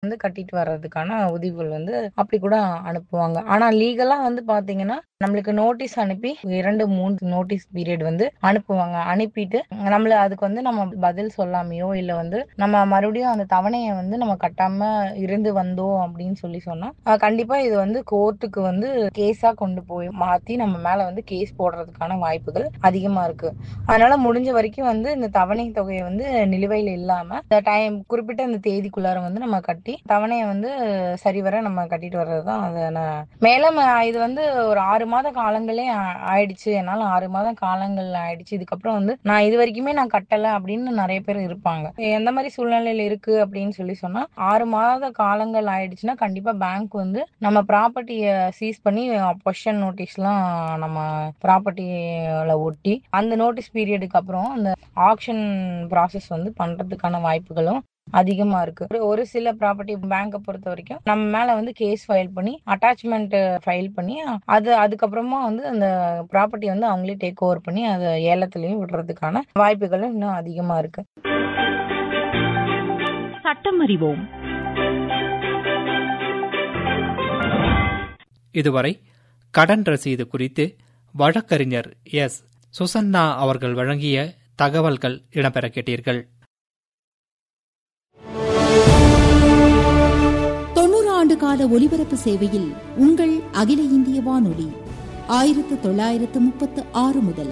வந்து கட்டிட்டு வர்றதுக்கான உதவிகள் வந்து அப்படி கூட அனுப்புவாங்க ஆனா லீகலா வந்து பாத்தீங்கன்னா நம்மளுக்கு நோட்டீஸ் அனுப்பி இரண்டு மூணு நோட்டீஸ் பீரியட் வந்து அனுப்புவாங்க அனுப்பிட்டு நம்மள அதுக்கு வந்து நம்ம பதில் சொல்லாமையோ இல்ல வந்து நம்ம மறுபடியும் அந்த தவணையை வந்து நம்ம கட்டாம இருந்து வந்தோம் அப்படின்னு சொல்லி சொன்னா அஹ் கண்டிப்பா இது வந்து கோர்ட்டுக்கு வந்து கேஸா கொண்டு போய் மாத்தி நம்ம மேல வந்து கேஸ் போடுறதுக்கான வாய்ப்புகள் அதிகமா இருக்கு அதனால முடிஞ்ச வரைக்கும் வந்து இந்த தவணை தொகையை வந்து நிலுவையில் இல்லாம இந்த டைம் குறிப்பிட்ட இந்த தேதிக்குள்ளார வந்து நம்ம கட்டி தவணையை வந்து சரிவர நம்ம கட்டிட்டு வர்றதுதான் அதை நான் மேலும் அஹ், இது வந்து ஒரு ஆறு மாத காலங்களே ஆ- ஆயிடுச்சு என்னால ஆறு மாத காலங்கள் ஆயிடுச்சு இதுக்கப்புறம் வந்து நான் இது வரைக்குமே நான் கட்டல அப்படின்னு நிறைய பேர் இருப்பாங்க எந்த மாதிரி சூழ்நிலையில இருக்கு அப்படின்னு சொல்லி சொன்னா ஆறு மாத காலங்கள் ஆயிடுச்சுன்னா கண்டிப்பா பேங்க் வந்து நம்ம ப்ராப்பர்ட்டியை சீஸ் பண்ணி பொஷன் நோட்டீஸ்லாம் நம்ம ப்ராப்பர்ட்டியில ஒட்டி அந்த நோட்டீஸ் பீரியடுக்கு அப்புறம் அந்த ஆக்ஷன் ப்ராசஸ் வந்து பண்றதுக்கான வாய்ப்புகளும் அதிகமா இருக்கு ஒரு ஒரு சில ப்ராப்பர்ட்டி பேங்கை பொறுத்த வரைக்கும் நம்ம மேல வந்து கேஸ் ஃபைல் பண்ணி அட்டாச்மெண்ட் ஃபைல் பண்ணி அது அதுக்கப்புறமா வந்து அந்த ப்ராப்பர்ட்டி வந்து அவங்களே டேக் ஓவர் பண்ணி அதை ஏலத்திலையும் விடுறதுக்கான வாய்ப்புகளும் இன்னும் அதிகமா இருக்கு சட்டம் அறிவோம் இதுவரை கடன் ரசீது குறித்து வழக்கறிஞர் எஸ் சுசன்னா அவர்கள் வழங்கிய தகவல்கள் இடம்பெற கேட்டீர்கள் தொண்ணூறு ஆண்டு கால ஒலிபரப்பு சேவையில் உங்கள் அகில இந்திய வானொலி ஆயிரத்து தொள்ளாயிரத்து முப்பத்து ஆறு முதல்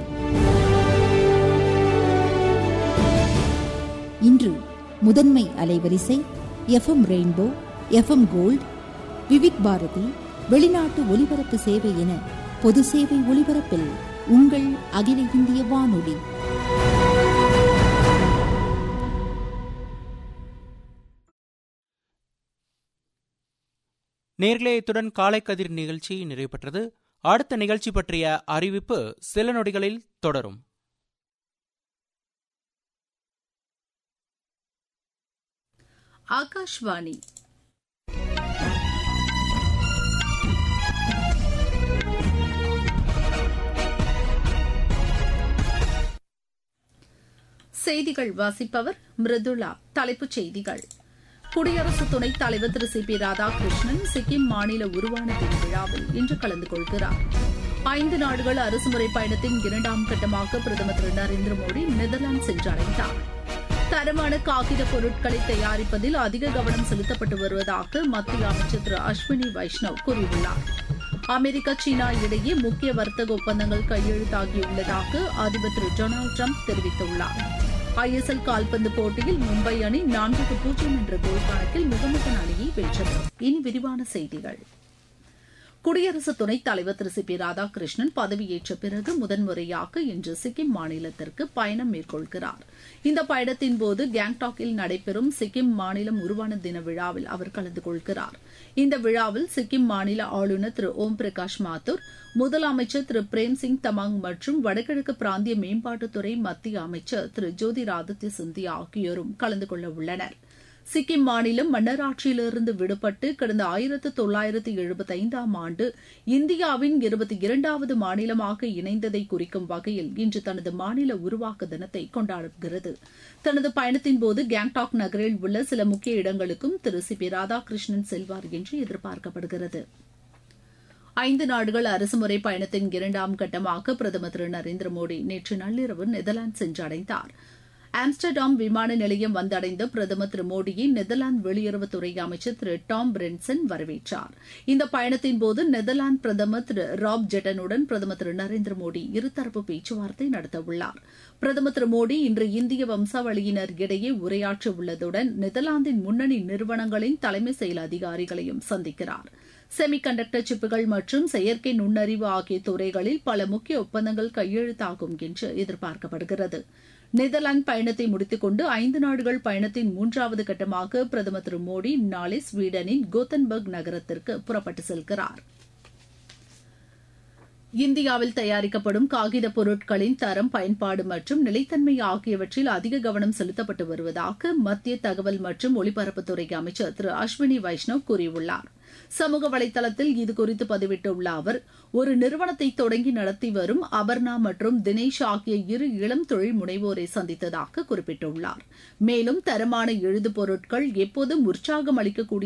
இன்று முதன்மை அலைவரிசை FM rainbow FM gold Vividh Bharati வெளிநாட்டு ஒலிபரப்பு சேவை என பொது சேவை ஒலிபரப்பில் உங்கள் அகில இந்திய வானொலி நேர்களே இத்துடன் காலை கதிர் நிகழ்ச்சி நிறைவு பெற்றது அடுத்த நிகழ்ச்சி பற்றிய அறிவிப்பு சில நொடிகளில் தொடரும் ஆகாஷ்வாணி செய்திகள் வாசிப்பவர் மிருதுளா தலைப்புச் செய்திகள் குடியரசு துணைத் தலைவர் திரு சி பி ராதாகிருஷ்ணன் சிக்கிம் மாநில உருவான தின விழாவில் இன்று கலந்து கொள்கிறார் ஐந்து நாடுகள் அரசுமுறை பயணத்தின் இரண்டாம் கட்டமாக பிரதமர் திரு நரேந்திர மோடி நெதர்லாந்து சென்றடைந்தார் தரமான காகித பொருட்களை தயாரிப்பதில் அதிக கவனம் செலுத்தப்பட்டு வருவதாக மத்திய அமைச்சர் திரு அஸ்வினி வைஷ்ணவ் கூறியுள்ளார் அமெரிக்கா சீனா இடையே முக்கிய வர்த்தக ஒப்பந்தங்கள் கையெழுத்தாகியுள்ளதாக அதிபர் திரு டொனால்டு ட்ரம்ப் தெரிவித்துள்ளார் ஐஎஸ்எல் கால்பந்து போட்டியில் மும்பை அணி நான்குக்கு பூஜ்ஜியம் என்ற கோல் கணக்கில் முகமதன் அணியை வென்றது இனி விரிவான செய்திகள் குடியரசு துணைத் தலைவர் திரு சி பி ராதாகிருஷ்ணன் பதவியேற்ற பிறகு முதன்முறையாக இன்று சிக்கிம் மாநிலத்திற்கு பயணம் மேற்கொள்கிறார் இந்த பயணத்தின் போது கேங்டாக்கில் நடைபெறும் சிக்கிம் மாநிலம் உருவான தின விழாவில் அவர் கலந்து கொள்கிறார் இந்த விழாவில் சிக்கிம் மாநில ஆளுநர் திரு ஓம் பிரகாஷ் மாத்தூர் முதலமைச்சர் திரு பிரேம் சிங் தமாங் மற்றும் வடகிழக்கு பிராந்திய மேம்பாட்டுத்துறை மத்திய அமைச்சர் திரு ஜோதிராதித்ய சிந்தியா ஆகியோரும் கலந்து கொள்ள உள்ளனர் சிக்கிம் மாநிலம் மன்னராட்சியிலிருந்து விடுபட்டு கடந்த ஆயிரத்து தொள்ளாயிரத்து எழுபத்தைந்தாம் ஆண்டு இந்தியாவின் இருபத்தி இரண்டாவது மாநிலமாக இணைந்ததை குறிக்கும் வகையில் இன்று தனது மாநில உருவாக்க தினத்தை கொண்டாடுகிறது தனது பயணத்தின்போது கேங்டாக் நகரில் உள்ள சில முக்கிய இடங்களுக்கும் திரு சி பி ராதாகிருஷ்ணன் செல்வார் என்று எதிர்பார்க்கப்படுகிறது ஐந்து நாடுகள் அரசுமுறை பயணத்தின் இரண்டாம் கட்டமாக பிரதமர் திரு நரேந்திர மோடி நேற்று நள்ளிரவு நெதர்லாந்து சென்றடைந்தார் ஆம்ஸ்டர்டாம் விமான நிலையம் வந்தடைந்த பிரதமர் திரு மோடியை நெதர்லாந்து வெளியுறவுத்துறை அமைச்சர் திரு டாம் பிரென்சன் வரவேற்றார் இந்த பயணத்தின் போது நெதர்லாந்து பிரதமர் திரு ராப் ஜெட்டனுடன் பிரதமர் திரு நரேந்திர மோடி இருதரப்பு பேச்சுவார்த்தை நடத்தவுள்ளார் பிரதமர் திரு மோடி இன்று இந்திய வம்சாவளியினர் இடையே உரையாற்ற உள்ளதுடன் நெதர்லாந்தின் முன்னணி நிறுவனங்களின் தலைமை செயல் அதிகாரிகளையும் சந்திக்கிறார் செமி கண்டக்டர் சிப்புகள் மற்றும் செயற்கை நுண்ணறிவு ஆகிய துறைகளில் பல முக்கிய ஒப்பந்தங்கள் கையெழுத்தாகும் என்று எதிர்பார்க்கப்படுகிறது நெதர்லாந்து பயணத்தை முடித்துக்கொண்டு ஐந்து நாடுகள் பயணத்தின் மூன்றாவது கட்டமாக பிரதமர் திரு மோடி நாளை ஸ்வீடனின் கோத்தன்பர்க் நகரத்திற்கு புறப்பட்டு செல்கிறார் இந்தியாவில் தயாரிக்கப்படும் காகித பொருட்களின் தரம் பயன்பாடு மற்றும் நிலைத்தன்மை ஆகியவற்றில் அதிக கவனம் செலுத்தப்பட்டு வருவதாக மத்திய தகவல் மற்றும் ஒலிபரப்புத்துறை அமைச்சர் திரு அஸ்வினி வைஷ்ணவ் கூறியுள்ளார் சமூக வலைதளத்தில் இதுகுறித்து பதிவிட்டுள்ள அவர் ஒரு நிறுவனத்தை தொடங்கி நடத்தி வரும் அபர்ணா மற்றும் தினேஷ் ஆகிய இரு இளம் தொழில் முனைவோரை சந்தித்ததாக குறிப்பிட்டுள்ளார் மேலும் தரமான எழுது பொருட்கள் எப்போதும் உற்சாகம் அளிக்கக்கூடிய